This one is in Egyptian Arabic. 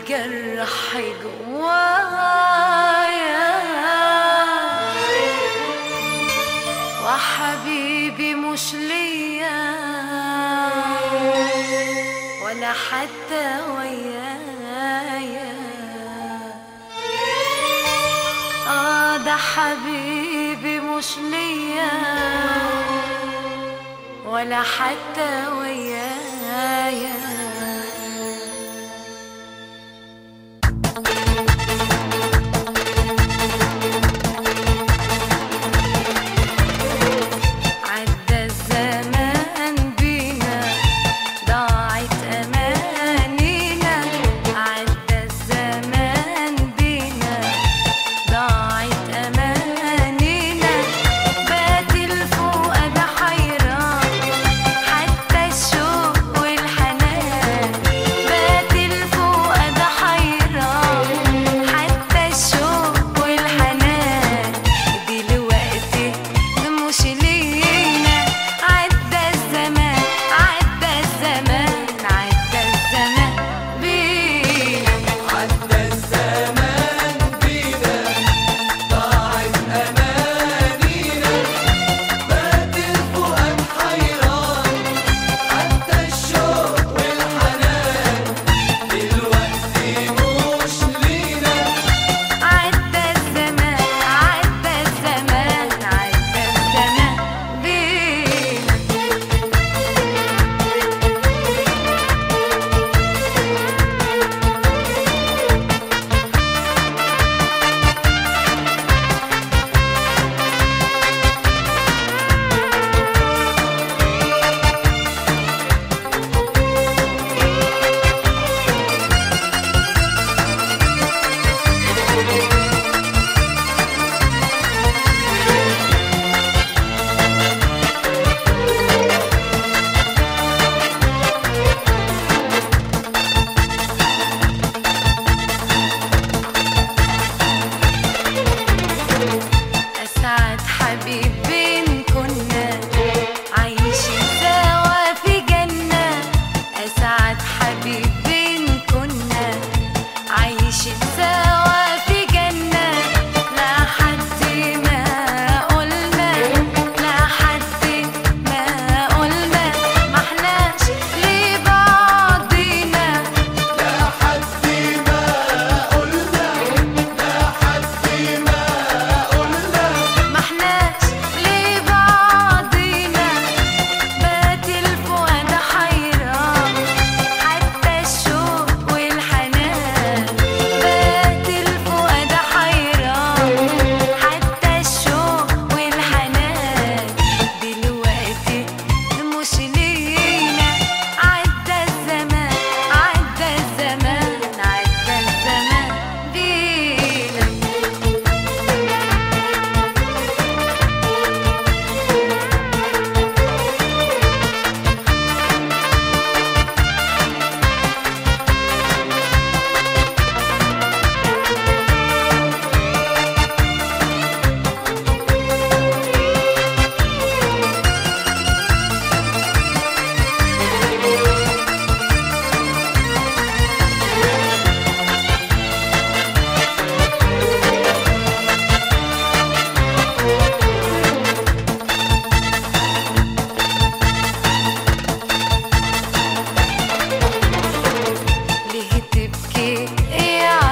جرح جوايا وحبيبي مش ليا ولا حتى ويايا اه ده حبيبي مش ليا ولا حتى ويايا عدى الزمان بينا ضاعت أمانينا عدى الزمان بينا ضاعت أمانينا بات الفؤاد حيران حتى الشوق والحنان بات الفؤاد حيران حتى الشوق والحنان دلوقتي مش لينا عدى الزمان عدى الزمان عدى الزمان بينا عدى الزمان بينا ضاعت أمانينا بات الفؤاد حيران حتى الشوق والحنان دلوقتي مش لينا عدى الزمان عدى الزمان عدى الزمان بينا أسعد حبيبين كنا عايشين سوا في جنة أسعد حبيبين كنا عايشين سوا في جنة لا حد ما قلنا لا حد ما قلنا ما احناش لبعضينا لا حد ما قلنا لا حد ما قلنا ما احناش لبعضينا بات الفؤاد حيران حتى الشوق والحنان بات الفؤاد حيران حتى الشوق والحنان دلوقتي مش لينا عدى الزمان عدى الزمان عدى الزمان بينا ليه تبكي يا